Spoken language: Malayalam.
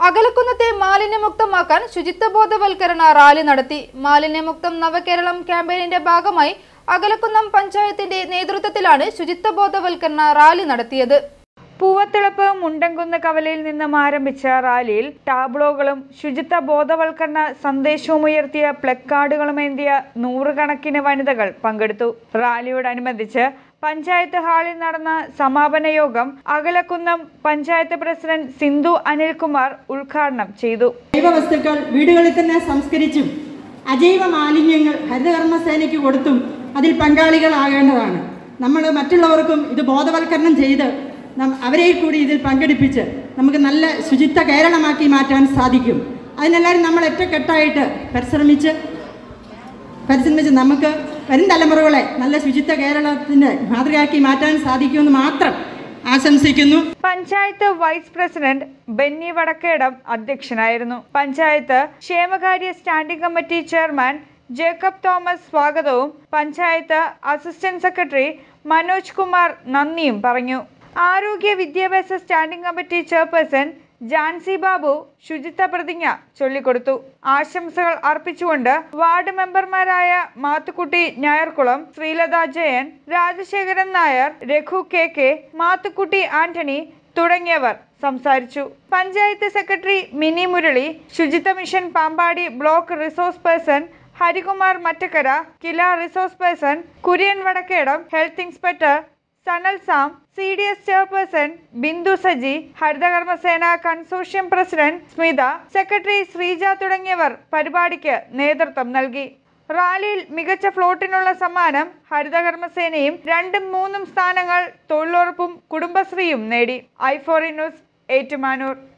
അകലക്കുന്നത്തെ മാലിന്യമുക്തമാക്കാൻ ശുചിത്വ ബോധവൽക്കരണ റാലി നടത്തി മാലിന്യമുക്തം നവകേരളം ക്യാമ്പയിനിന്റെ ഭാഗമായി അകലക്കുന്നം പഞ്ചായത്തിന്റെ നേതൃത്വത്തിലാണ് ശുചിത്വ ബോധവൽക്കരണ റാലി നടത്തിയത് പൂവത്തിളപ്പ് മുണ്ടൻകുന്ന് കവലയിൽ നിന്നും ആരംഭിച്ച റാലിയിൽ ടാബ്ലോകളും ശുചിത്വ ബോധവൽക്കരണ സന്ദേശവും ഉയർത്തിയ പ്ലക്കാർഡുകളുമേന്തിയ നൂറുകണക്കിന് വനിതകൾ പങ്കെടുത്തു റാലിയോടനുബന്ധിച്ച് പഞ്ചായത്ത് ഹാളിൽ നടന്ന സമാപന യോഗം അകലക്കുന്നം പഞ്ചായത്ത് പ്രസിഡന്റ് സിന്ധു അനിൽകുമാർ ഉദ്ഘാടനം ചെയ്തു ജൈവ വസ്തുക്കൾ വീടുകളിൽ തന്നെ സംസ്കരിച്ചും അജൈവ മാലിന്യങ്ങൾ ഹരിതകർമ്മസേനയ്ക്ക് കൊടുത്തും അതിൽ പങ്കാളികളാകേണ്ടതാണ് നമ്മൾ മറ്റുള്ളവർക്കും ഇത് ബോധവൽക്കരണം ചെയ്ത് നം- അവരെ കൂടി ഇതിൽ പങ്കെടുപ്പിച്ച് നമുക്ക് നല്ല ശുചിത്വ കേരളമാക്കി മാറ്റാൻ സാധിക്കും അതിനെല്ലാവരും നമ്മൾ ഒറ്റക്കെട്ടായിട്ട് പരിശ്രമിച്ച് പരിശ്രമിച്ച് നമുക്ക് വരും തലമുറകളെ നല്ല ശുചിത്വ കേരളത്തിൻ്റെ മാതൃകയാക്കി മാറ്റാൻ സാധിക്കുമെന്ന് മാത്രം ആശംസിക്കുന്നു പഞ്ചായത്ത് വൈസ് പ്രസിഡന്റ് ബെന്നി വടക്കേടം അധ്യക്ഷനായിരുന്നു പഞ്ചായത്ത് ക്ഷേമകാര്യ standing committee chairman Jacob Thomas സ്വാഗതവും പഞ്ചായത്ത് അസിസ്റ്റന്റ് സെക്രട്ടറി മനോജ് കുമാർ നന്ദിയും പറഞ്ഞു ആരോഗ്യ വിദ്യാഭ്യാസ standing committee chairperson Jancy Babu ശുചിത്വ പ്രതിജ്ഞ ചൊല്ലിക്കൊടുത്തു ആശംസകൾ അർപ്പിച്ചുകൊണ്ട് വാർഡ് മെമ്പർമാരായ മാത്തുക്കുട്ടി ഞായർകുളം ശ്രീലത ജയൻ രാജശേഖരൻ നായർ രഘു കെ കെ മാത്തുക്കുട്ടി ആന്റണി തുടങ്ങിയവർ സംസാരിച്ചു പഞ്ചായത്ത് സെക്രട്ടറി മിനി മുരളി ശുചിത്വ mission Pampady block resource person Harikumar Mattakkara KILA resource person Kurian Vadakkedam health inspector Sanal Sam C D S chairperson Bindu Saji ഹരിതകർമ്മസേന consortium president Smitha secretary Sreeja തുടങ്ങിയവർ പരിപാടിക്ക് നേതൃത്വം നൽകി റാലിയിൽ മികച്ച ഫ്ലോട്ടിനുള്ള സമ്മാനം ഹരിതകർമ്മസേനയും രണ്ടും മൂന്നും സ്ഥാനങ്ങൾ തൊഴിലുറപ്പും കുടുംബശ്രീയും നേടി ഐ ഫോറി ന്യൂസ് ഏറ്റുമാനൂർ